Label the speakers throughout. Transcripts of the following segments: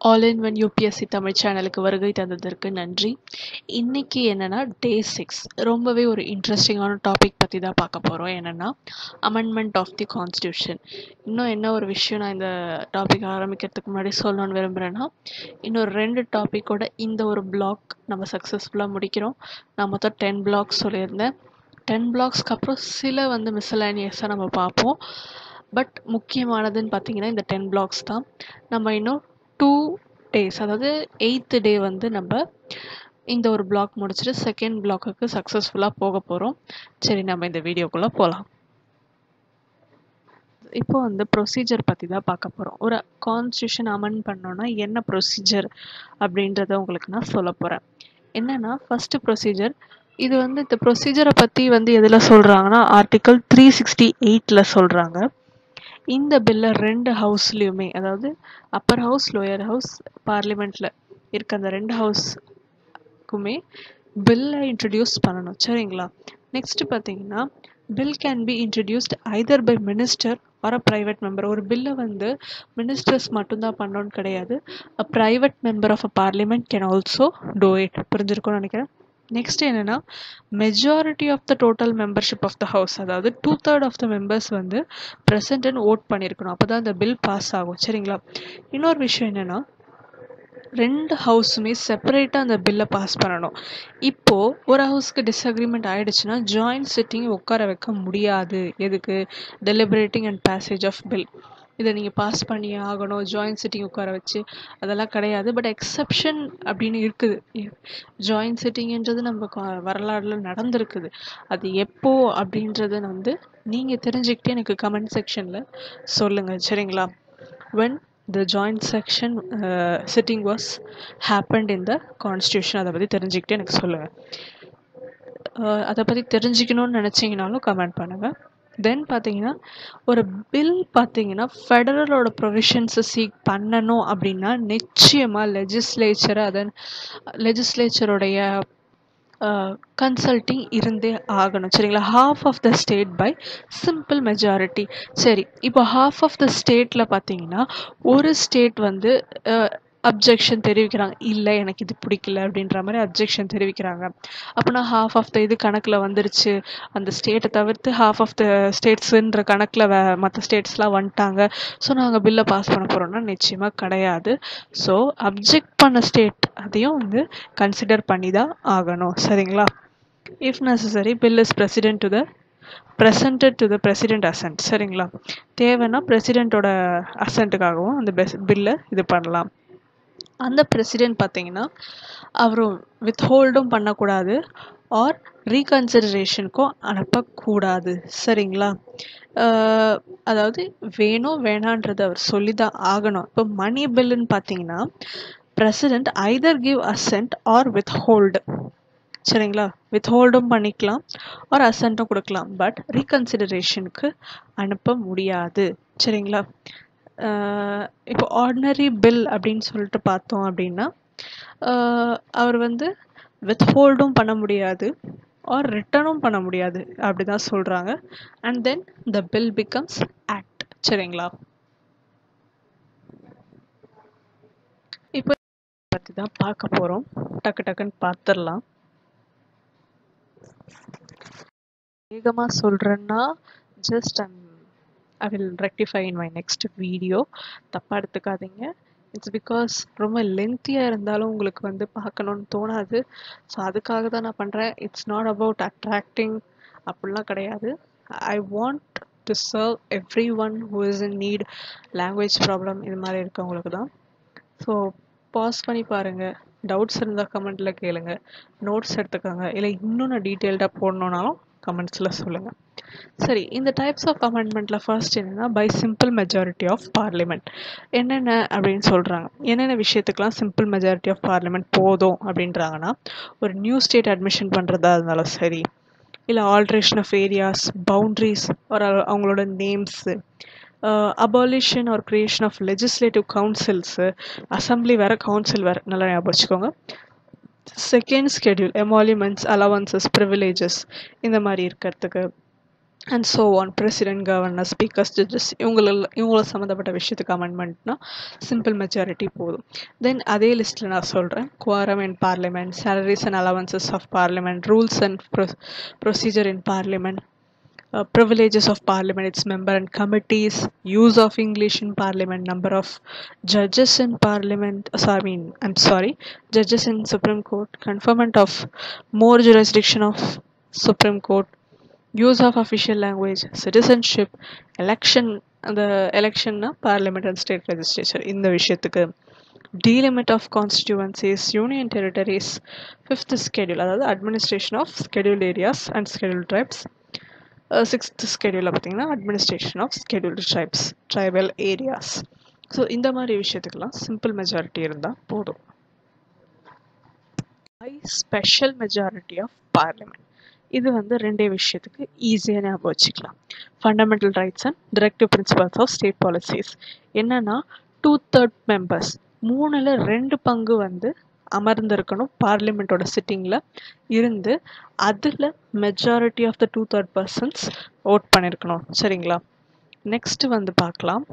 Speaker 1: All in one UPSC Tamil சேனலுக்கு வருகை தந்ததற்கு நன்றி இன்னைக்கு என்னென்னா டே சிக்ஸ் ரொம்பவே ஒரு இன்ட்ரெஸ்டிங்கான டாபிக் பற்றி தான் பார்க்க போகிறோம் என்னென்னா அமெண்ட்மெண்ட் ஆஃப் தி கான்ஸ்டியூஷன் இன்னும் என்ன ஒரு விஷயம் நான் இந்த டாபிக் ஆரம்பிக்கிறதுக்கு முன்னாடி சொல்லணும்னு விரும்புகிறேன்னா இன்னொரு ரெண்டு டாப்பிக்கோட இந்த ஒரு பிளாக் நம்ம சக்ஸஸ்ஃபுல்லாக முடிக்கிறோம் நான் மொத்தம் டென் பிளாக்ஸ் சொல்லியிருந்தேன் டென் பிளாக்ஸ்க்கு அப்புறம் சில வந்து மிஸ்சலேனியஸாக நம்ம பார்ப்போம் பட் முக்கியமானதுன்னு பார்த்தீங்கன்னா இந்த டென் பிளாக்ஸ் தான் நம்ம இன்னும் டூ டேஸ் அதாவது எயித்து டே வந்து நம்ம இந்த ஒரு பிளாக் முடிச்சுட்டு செகண்ட் பிளாக்குக்கு சக்ஸஸ்ஃபுல்லாக போக போகிறோம் சரி நம்ம இந்த வீடியோக்குள்ளே போகலாம் இப்போ வந்து ப்ரொசீஜர் பற்றி தான் பார்க்க போகிறோம் ஒரு கான்ஸ்டியூஷன் அமெண்ட் பண்ணோன்னா என்ன ப்ரொசீஜர் அப்படின்றத உங்களுக்கு நான் சொல்ல போகிறேன் என்னென்னா ஃபஸ்ட்டு ப்ரொசீஜர் இது வந்து இந்த ப்ரொசீஜரை பற்றி வந்து எதில் சொல்கிறாங்கன்னா ஆர்டிக்கல் த்ரீ சிக்ஸ்டி எயிட்டில் சொல்கிறாங்க இந்த பில்லை ரெண்டு ஹவுஸ்லேயுமே அதாவது அப்பர் ஹவுஸ் லோயர் ஹவுஸ் பார்லிமெண்ட்டில் இருக்க அந்த ரெண்டு ஹவுஸ்க்குமே பில்லை இன்ட்ரடியூஸ் பண்ணணும் சரிங்களா நெக்ஸ்ட் பார்த்தீங்கன்னா bill can be introduced either by minister or a private member ஒரு பில்லை வந்து மினிஸ்டர்ஸ் மட்டும்தான் பண்ணணும்னு கிடையாது a private member of a parliament can also do it புரிஞ்சிருக்கும்னு நினைக்கிறேன் நெக்ஸ்ட் என்னென்னா majority of the total membership of the house அதாவது two third of the members வந்து ப்ரெசென்ட்னு ஓட் பண்ணியிருக்கணும் அப்போ தான் இந்த பில் பாஸ் ஆகும் சரிங்களா இன்னொரு விஷயம் என்னென்னா ரெண்டு ஹவுஸுமே செப்பரேட்டாக அந்த பில்லை பாஸ் பண்ணணும் இப்போது ஒரு ஹவுஸ்க்கு டிஸ்அக்ரிமெண்ட் ஆகிடுச்சுன்னா ஜாயிண்ட் சிட்டிங் உட்கார வைக்க முடியாது எதுக்கு deliberating and passage of bill இதை நீங்கள் பாஸ் பண்ணியே ஆகணும் ஜாயிண்ட் சிட்டிங் உட்கார வச்சு அதெல்லாம் கிடையாது பட் எக்ஸப்ஷன் அப்படின்னு இருக்குது ஜாயிண்ட் சிட்டிங்ன்றது நம்ம வரலாறுல நடந்திருக்குது அது எப்போ அப்படின்றத வந்து நீங்கள் தெரிஞ்சுக்கிட்டு எனக்கு கமெண்ட் செக்ஷனில் சொல்லுங்கள் சரிங்களா when the joint section sitting was happened in the constitution அதை பற்றி தெரிஞ்சுக்கிட்டு எனக்கு சொல்லுங்கள் அதை பற்றி தெரிஞ்சுக்கணும்னு நினச்சிங்கனாலும் கமெண்ட் பண்ணுங்கள் தென் பார்த்தீங்கன்னா ஒரு பில் பார்த்தீங்கன்னா ஃபெடரலோட ப்ரொவிஷன்ஸை சீக் பண்ணணும் அப்படின்னா நிச்சயமாக லெஜிஸ்லேச்சரை அதன் லெஜிஸ்லேச்சருடைய கன்சல்ட்டிங் இருந்தே ஆகணும் சரிங்களா half of the state by simple majority சரி இப்போ ஹாஃப் ஆஃப் த ஸ்டேட்டில் பார்த்தீங்கன்னா ஒரு ஸ்டேட் வந்து அப்ஜெக்ஷன் தெரிவிக்கிறாங்க இல்லை எனக்கு இது பிடிக்கல அப்படின்ற மாதிரி அப்ஜெக்ஷன் தெரிவிக்கிறாங்க அப்போனா ஹாஃப் ஆஃப் த இது கணக்கில் வந்துருச்சு அந்த ஸ்டேட்டை தவிர்த்து ஹாஃப் ஆஃப் த ஸ்டேட்ஸுன்ற கணக்கில் வே மற்ற ஸ்டேட்ஸ்லாம் வந்துட்டாங்க ஸோ நாங்கள் பில்லை பாஸ் பண்ண போகிறோம்னா நிச்சயமாக கிடையாது ஸோ அப்ஜெக்ட் பண்ண ஸ்டேட் அதையும் வந்து கன்சிடர் பண்ணி தான் ஆகணும் சரிங்களா if necessary bill is president to the presented to the president assent சரிங்களா தேவைன்னா பிரசிடெண்ட்டோட அசன்ட்டுக்காகவும் அந்த பெஸ் பில்லை இது பண்ணலாம் அந்த பிரசிடென்ட் பார்த்தீங்கன்னா அவர் வித்ஹோல்டும் பண்ணக்கூடாது ஆர் ரீகன்சிடரேஷனுக்கும் அனுப்பக்கூடாது சரிங்களா அதாவது வேணும் வேணான்றது அவர் சொல்லி தான் ஆகணும் இப்போ மணி பில்லுன்னு பார்த்தீங்கன்னா president either give assent or withhold சரிங்களா வித்ஹோல்டும் பண்ணிக்கலாம் ஆர் அசன்ட்டும் கொடுக்கலாம் பட் ரீகன்சிடரேஷனுக்கு அனுப்ப முடியாது சரிங்களா இப்போ ஆர்டினரி பில் அப்படின்னு சொல்லிட்டு பார்த்தோம் அப்படின்னா அவர் வந்து வித்ஹோல்டும் பண்ண முடியாது ஆர் ரிட்டர்னும் பண்ண முடியாது அப்படி தான் சொல்கிறாங்க and then the bill becomes act சரிங்களா இப்போ பற்றி தான் பார்க்க போகிறோம் டக்கு டக்குன்னு பார்த்துடலாம் வேகமாக சொல்கிறேன்னா just I'm I will rectify in my next video தப்பாக எடுத்துக்காதீங்க இட்ஸ் பிகாஸ் ரொம்ப லென்த்தியாக இருந்தாலும் உங்களுக்கு வந்து பார்க்கணுன்னு தோணாது ஸோ அதுக்காக தான் நான் பண்ணுறேன் இட்ஸ் நாட் அபவுட் அட்ராக்டிங் அப்படிலாம் கிடையாது I want to serve every one who is in need language problem இது மாதிரி இருக்கவங்களுக்கு தான் ஸோ பாஸ் பண்ணி பாருங்கள் டவுட்ஸ் இருந்தால் கமெண்ட்டில் கேளுங்க நோட்ஸ் எடுத்துக்கோங்க இல்லை இன்னும் நான் டீட்டெயில்டாக போடணுன்னாலும் கமெண்ட்ஸில் சொல்லுங்கள் சரி இந்த டைப்ஸ் ஆஃப் அமெண்ட்மெண்ட்டில் ஃபர்ஸ்ட் என்னென்னா by simple majority of parliament என்னென்ன அப்படின்னு சொல்கிறாங்க என்னென்ன விஷயத்துக்கெலாம் சிம்பிள் மெஜாரிட்டி ஆஃப் பார்லிமெண்ட் போதும் அப்படின்றாங்கன்னா ஒரு நியூ ஸ்டேட் அட்மிஷன் பண்ணுறதா இருந்தாலும் சரி இல்லை ஆல்ட்ரேஷன் ஆஃப் ஏரியாஸ் பவுண்ட்ரிஸ் ஒரு அவங்களோட names abolition or creation of legislative councils assembly வேறு கவுன்சில் வேறு நல்லா ஞாபகம் வச்சுக்கோங்க second schedule emoluments allowances privileges இந்த மாதிரி இருக்கிறதுக்கு and so on president governor speakers judges இவங்கள இவங்கள சம்மந்தப்பட்ட விஷயத்துக்கு அமெண்ட்மெண்ட்னா சிம்பிள் மெஜாரிட்டி போதும் தென் அதே லிஸ்ட்டில் நான் சொல்கிறேன் quorum in parliament salaries and allowances of parliament rules and procedure in parliament uh, privileges of parliament its member and committees use of english in parliament number of judges in parliament so i mean i'm sorry judges in supreme court conferment of more jurisdiction of supreme court use of official language citizenship election the election parliament and state legislature in the விஷயத்துக்கு delimit of constituencies union territories fifth schedule அதாவது administration of scheduled areas and scheduled tribes sixth ஸ்கெடியூலில் பார்த்தீங்கன்னா administration of scheduled tribes tribal areas so இந்த மாதிரி விஷயத்துக்கெல்லாம் simple majority இருந்தால் போதும் I special majority of parliament இது வந்து ரெண்டே விஷயத்துக்கு ஈஸியாக ஞாபகம் வச்சுக்கலாம் fundamental rights and directive principles of state policies என்னன்னா டூ தேர்ட் மெம்பர்ஸ் மூணில் ரெண்டு பங்கு வந்து அமர்ந்திருக்கணும் பார்லிமெண்ட்டோட சிட்டிங்கில் இருந்து அதில் majority of the two third persons vote பண்ணியிருக்கணும் சரிங்களா நெக்ஸ்ட் வந்து பார்க்கலாம்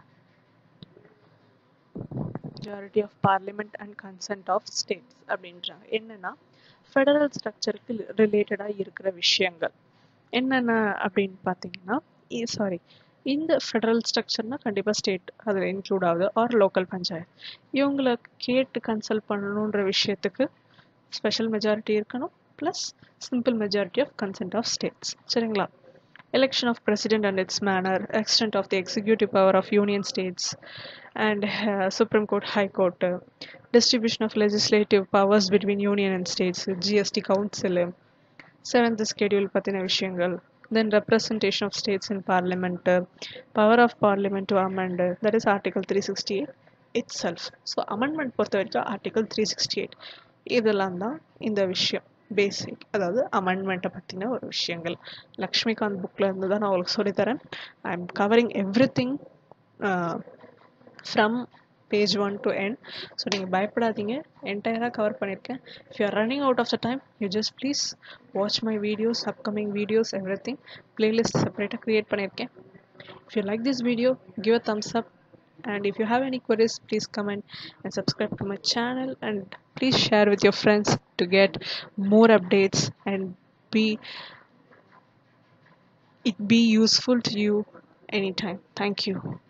Speaker 1: majority of parliament and consent of states அப்படின்றாங்க என்னன்னா ஃபெடரல் ஸ்ட்ரக்சருக்கு ரிலேட்டடாக இருக்கிற விஷயங்கள் என்னென்ன அப்படின்னு பார்த்தீங்கன்னா சாரி இந்த ஃபெடரல் ஸ்ட்ரக்சர்னா கண்டிப்பாக ஸ்டேட் அதில் இன்க்ளூட் ஆகுது ஆர் லோக்கல் பஞ்சாயத்து இவங்களை கேட்டு கன்சல்ட் பண்ணணுன்ற விஷயத்துக்கு ஸ்பெஷல் மெஜாரிட்டி இருக்கணும் plus simple majority of consent of states சரிங்களா election of president and its manner, extent of the executive power of union states and uh, Supreme Court, High Court, uh, distribution of legislative powers between union and states, GST Council, seventh schedule பத்தின விஷயங்கள் then representation of states in parliament, uh, power of parliament to amend, uh, that is article 368 itself. So amendment பொறுத்த வரைக்கும் article 368 இதெல்லாம் தான் இந்த விஷயம் பேசிக் அதாவது அமெண்ட்மெண்ட்டை பற்றின ஒரு விஷயங்கள் லக்ஷ்மிகாந்த் புக்கில் இருந்து தான் நான் உங்களுக்கு சொல்லித்தரேன் I am covering every thing from page one to N so நீங்கள் பயப்படாதீங்க என்டையராக கவர் பண்ணியிருக்கேன் if you are running out of the time you just please watch my videos upcoming videos every thing playlist செப்பரேட்டாக create பண்ணியிருக்கேன் if you like this video give a thumbs up and if you have any queries please comment and subscribe to my channel and please share with your friends to get more updates and be it be useful to you anytime thank you